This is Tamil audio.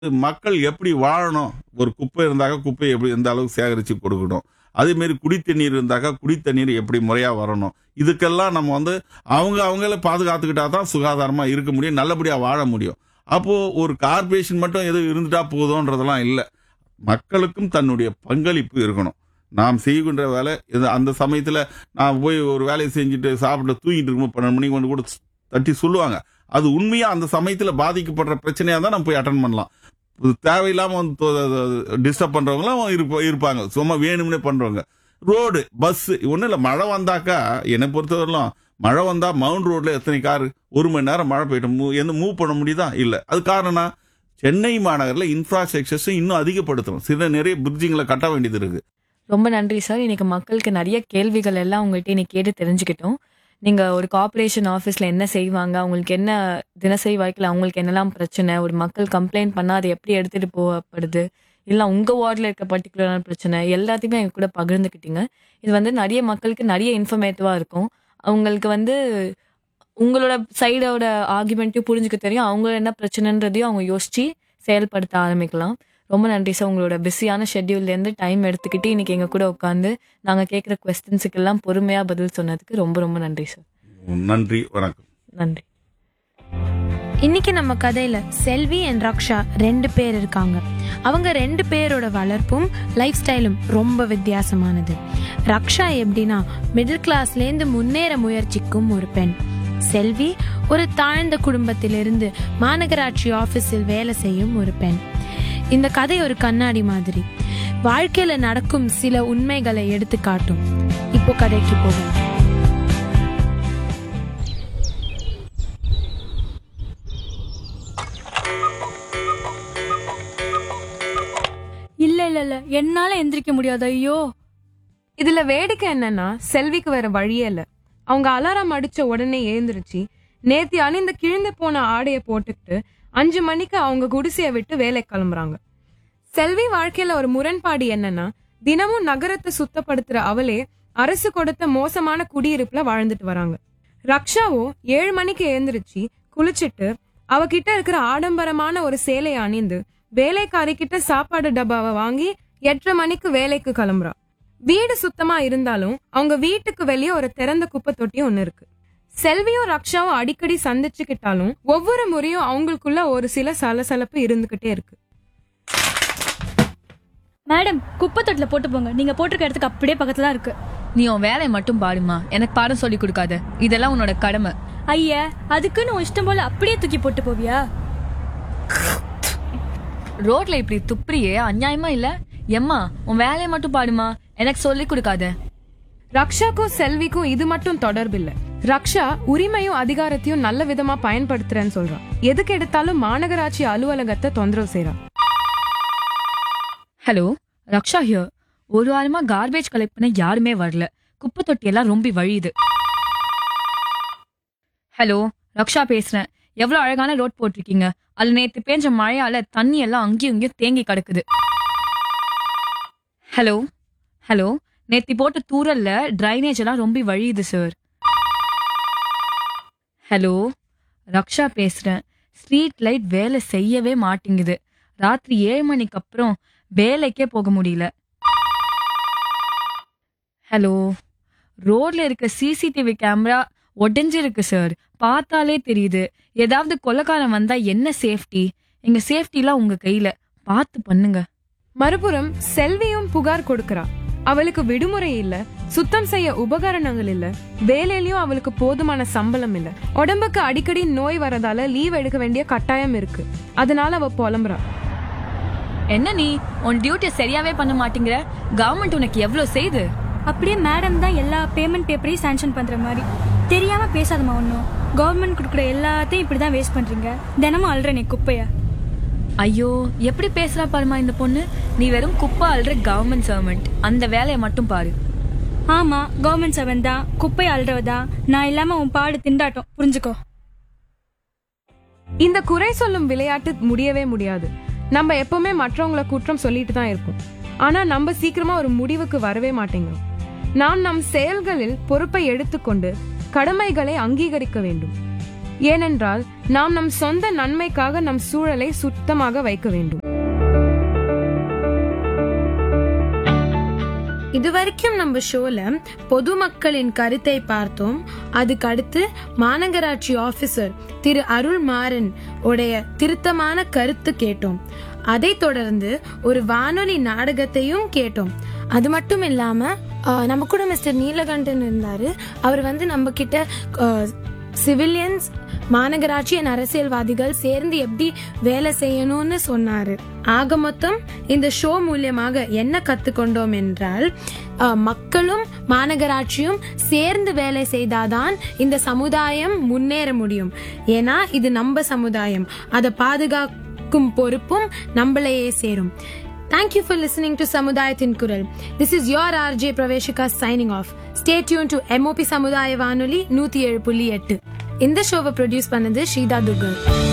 மக்கள் எப்படி வாழணும் ஒரு குப்பை இருந்தாக்க குப்பையை எப்படி எந்த அளவுக்கு சேகரித்து கொடுக்கணும் அதே மாதிரி குடி தண்ணீர் இருந்தாக்கா குடி தண்ணீர் எப்படி முறையாக வரணும் இதுக்கெல்லாம் நம்ம வந்து அவங்க அவங்கள பாதுகாத்துக்கிட்டா தான் சுகாதாரமாக இருக்க முடியும் நல்லபடியாக வாழ முடியும் அப்போது ஒரு கார்பரேஷன் மட்டும் எதுவும் இருந்துட்டா போதும்ன்றதெல்லாம் இல்லை மக்களுக்கும் தன்னுடைய பங்களிப்பு இருக்கணும் நாம் செய்கின்ற வேலை இது அந்த சமயத்தில் நான் போய் ஒரு வேலையை செஞ்சுட்டு சாப்பிட்டு தூங்கிட்டு இருக்கும்போது பன்னெண்டு மணிக்கு வந்து கூட தட்டி சொல்லுவாங்க அது உண்மையாக அந்த சமயத்தில் பாதிக்கப்படுற பிரச்சனையாக தான் நம்ம போய் அட்டன் பண்ணலாம் இது தேவையில்லாமல் வந்து டிஸ்டர்ப் பண்ணுறவங்களாம் இருப்ப இருப்பாங்க சும்மா வேணும்னே பண்ணுறவங்க ரோடு பஸ்ஸு ஒன்றும் இல்லை மழை வந்தாக்கா என்னை பொறுத்தவரையிலும் மழை வந்தால் மவுண்ட் ரோட்டில் எத்தனை காரு ஒரு மணி நேரம் மழை போயிட்டு மூ எந்த மூவ் பண்ண முடியுதா இல்லை அது காரணம் சென்னை மாநகரில் இன்ஃப்ராஸ்ட்ரக்சர்ஸை இன்னும் அதிகப்படுத்தணும் சில நிறைய பிரிட்ஜிங்களை கட்ட வேண்டியது இருக்குது ரொம்ப நன்றி சார் இன்னைக்கு மக்களுக்கு நிறைய கேள்விகள் எல்லாம் உங்கள்கிட்ட இன்னைக்கு கேட்டு தெரிஞ்சுக்கிட்டோம் நீங்க ஒரு கார்ப்பரேஷன் ஆஃபீஸ்ல என்ன செய்வாங்க அவங்களுக்கு என்ன தினசரி வாழ்க்கையில் அவங்களுக்கு என்னெல்லாம் பிரச்சனை ஒரு மக்கள் கம்ப்ளைண்ட் பண்ணா அதை எப்படி எடுத்துட்டு போகப்படுது இல்லை உங்க வார்டில் இருக்க பர்டிகுலரான பிரச்சனை எல்லாத்தையுமே எங்க கூட பகிர்ந்துக்கிட்டீங்க இது வந்து நிறைய மக்களுக்கு நிறைய இன்ஃபர்மேட்டிவா இருக்கும் அவங்களுக்கு வந்து உங்களோட சைடோட ஆர்குமெண்ட்டையும் புரிஞ்சுக்க தெரியும் அவங்க என்ன பிரச்சனைன்றதையும் அவங்க யோசிச்சு செயல்படுத்த ஆரம்பிக்கலாம் ரொம்ப நன்றி சார் உங்களோட பிஸியான ஷெட்யூல்லேருந்து டைம் எடுத்துக்கிட்டு இன்னைக்கு எங்க கூட உட்காந்து நாங்கள் கேட்குற கொஸ்டின்ஸுக்கு எல்லாம் பொறுமையாக பதில் சொன்னதுக்கு ரொம்ப ரொம்ப நன்றி சார் நன்றி வணக்கம் நன்றி இன்னைக்கு நம்ம கதையில செல்வி அண்ட் ரக்ஷா ரெண்டு பேர் இருக்காங்க அவங்க ரெண்டு பேரோட வளர்ப்பும் லைஃப் ஸ்டைலும் ரொம்ப வித்தியாசமானது ரக்ஷா எப்படின்னா மிடில் கிளாஸ்லேருந்து முன்னேற முயற்சிக்கும் ஒரு பெண் செல்வி ஒரு தாழ்ந்த குடும்பத்திலிருந்து மாநகராட்சி ஆபீஸில் வேலை செய்யும் ஒரு பெண் இந்த கதை ஒரு கண்ணாடி மாதிரி வாழ்க்கையில நடக்கும் சில உண்மைகளை எடுத்து காட்டும் இப்போ கதைக்கு போகும் இல்ல இல்ல இல்ல என்னால எந்திரிக்க முடியாது ஐயோ இதுல வேடிக்கை என்னன்னா செல்விக்கு வேற வழியே இல்ல அவங்க அலாரம் அடிச்ச உடனே எழுந்திருச்சு நேத்தி அணிந்த கிழிந்து போன ஆடைய போட்டுக்கிட்டு அஞ்சு மணிக்கு அவங்க குடிசைய விட்டு வேலை கிளம்புறாங்க செல்வி வாழ்க்கையில ஒரு முரண்பாடு என்னன்னா தினமும் நகரத்தை சுத்தப்படுத்துற அவளே அரசு கொடுத்த மோசமான குடியிருப்புல வாழ்ந்துட்டு வராங்க ரக்ஷாவோ ஏழு மணிக்கு எழுந்திருச்சு குளிச்சிட்டு அவகிட்ட இருக்கிற ஆடம்பரமான ஒரு சேலையை அணிந்து வேலைக்காரி கிட்ட சாப்பாடு டப்பாவை வாங்கி எட்டரை மணிக்கு வேலைக்கு கிளம்புறா வீடு சுத்தமா இருந்தாலும் அவங்க வீட்டுக்கு வெளியே ஒரு திறந்த குப்பை தொட்டி ஒண்ணு இருக்கு செல்வியும் ரக்ஷாவும் அடிக்கடி சந்திச்சுக்கிட்டாலும் ஒவ்வொரு முறையும் அவங்களுக்குள்ள ஒரு சில சலசலப்பு இருந்துகிட்டே இருக்கு மேடம் குப்பை தொட்டில போட்டு போங்க நீங்க போட்டிருக்க இடத்துக்கு அப்படியே பக்கத்துல தான் இருக்கு நீ உன் வேலையை மட்டும் பாருமா எனக்கு பாடம் சொல்லி கொடுக்காத இதெல்லாம் உன்னோட கடமை ஐயா அதுக்குன்னு உன் இஷ்டம் போல அப்படியே தூக்கி போட்டு போவியா ரோட்ல இப்படி துப்புறியே அநியாயமா இல்ல எம்மா உன் வேலையை மட்டும் பாருமா எனக்கு சொல்லி கொடுக்காத ரக்ஷாக்கும் செல்விக்கும் இது மட்டும் தொடர்பு இல்ல ரக்ஷா உரிமையும் அதிகாரத்தையும் நல்ல விதமா பயன்படுத்துறேன்னு சொல்றான் எதுக்கு எடுத்தாலும் மாநகராட்சி அலுவலகத்தை தொந்தரவு செய்றா ஹலோ ரக்ஷா ஹியர் ஒரு வாரமா கார்பேஜ் கலெக்ட் பண்ண யாருமே வரல குப்பை தொட்டி எல்லாம் ரொம்ப வழியுது ஹலோ ரக்ஷா பேசுறேன் எவ்வளவு அழகான ரோட் போட்டிருக்கீங்க அதுல நேத்து பேஞ்ச மழையால தண்ணி எல்லாம் அங்கேயும் இங்கேயும் தேங்கி கிடக்குது ஹலோ ஹலோ நேத்தி போட்ட தூரல்ல டிரைனேஜ் எல்லாம் ரொம்ப வழியுது சார் ஹலோ ரக்ஷா பேசுறேன் ஸ்ட்ரீட் லைட் வேலை செய்யவே மாட்டேங்குது ராத்திரி ஏழு மணிக்கு அப்புறம் வேலைக்கே போக முடியல ஹலோ ரோட்ல இருக்க சிசிடிவி கேமரா உடைஞ்சிருக்கு சார் பார்த்தாலே தெரியுது ஏதாவது கொலைக்காரன் வந்தா என்ன சேஃப்டி எங்க சேஃப்டிலாம் உங்க கையில பார்த்து பண்ணுங்க மறுபுறம் செல்வியும் புகார் கொடுக்கறா அவளுக்கு விடுமுறை இல்ல சுத்தம் செய்ய உபகரணங்கள் இல்ல வேலையிலயும் அவளுக்கு போதுமான சம்பளம் இல்ல உடம்புக்கு அடிக்கடி நோய் வரதால லீவ் எடுக்க வேண்டிய கட்டாயம் இருக்கு அதனால அவ புலம்புறா என்ன நீ உன் டியூட்டியை சரியாவே பண்ண மாட்டேங்கிற கவர்மெண்ட் உனக்கு எவ்வளவு செய்யுது அப்படியே மேடம் தான் எல்லா பேமெண்ட் பேப்பரையும் சாங்ஷன் பண்ற மாதிரி தெரியாம பேசாதம்மா ஒன்றும் கவர்மெண்ட் கொடுக்குற எல்லாத்தையும் இப்படிதான் வேஸ்ட் பண்றீங்க தினமும் அல்ற நீ குப்பைய ஐயோ எப்படி பேசுறா பாருமா இந்த பொண்ணு நீ வெறும் குப்பை அல்ற கவர்மெண்ட் சர்வெண்ட் அந்த வேலையை மட்டும் பாரு ஆமா கவர்மெண்ட் செவன் தான் குப்பை அல்றவ தான் நான் இல்லாம உன் பாடு திண்டாட்டம் புரிஞ்சுக்கோ இந்த குறை சொல்லும் விளையாட்டு முடியவே முடியாது நம்ம எப்பவுமே மற்றவங்கள குற்றம் சொல்லிட்டு தான் இருப்போம் ஆனா நம்ம சீக்கிரமா ஒரு முடிவுக்கு வரவே மாட்டேங்கிறோம் நாம் நம் செயல்களில் பொறுப்பை எடுத்துக்கொண்டு கடமைகளை அங்கீகரிக்க வேண்டும் ஏனென்றால் நாம் நம் சொந்த நன்மைக்காக நம் சூழலை சுத்தமாக வைக்க வேண்டும் இதுவரைக்கும் நம்ம ஷோல பொதுமக்களின் கருத்தை பார்த்தோம் அதுக்கு அடுத்து மாநகராட்சி ஆபீசர் திரு அருள் மாறன் உடைய திருத்தமான கருத்து கேட்டோம் அதைத் தொடர்ந்து ஒரு வானொலி நாடகத்தையும் கேட்டோம் அது மட்டும் இல்லாம அஹ், நம்ம கூட மிஸ்டர் நீலகண்டன் இருந்தாரு அவர் வந்து நம்ம கிட்ட சிவிலியன்ஸ் மாநகராட்சி and அரசியல்வாதிகள் சேர்ந்து எப்படி வேலை செய்யணும்னு சொன்னாரு ஆக மொத்தம் இந்த ஷோ மூலியமாக என்ன கத்துக்கொண்டோம் என்றால் அஹ், மக்களும் மாநகராட்சியும் சேர்ந்து வேலை செய்தாதான் இந்த சமுதாயம் முன்னேற முடியும் ஏன்னா இது நம்ம சமுதாயம் அதை பாதுகாக்கும் பொறுப்பும் நம்மளையே சேரும் Thank you for listening to Samudayathin Kural. This is your RJ Praveshika signing off. Stay tuned to MOP சமுதாய வானொலி நூத்தி ஏழு புள்ளி எட்டு இந்த ஷோவை ப்ரொடியூஸ் பண்ணது ஸ்ரீதா துர்கர்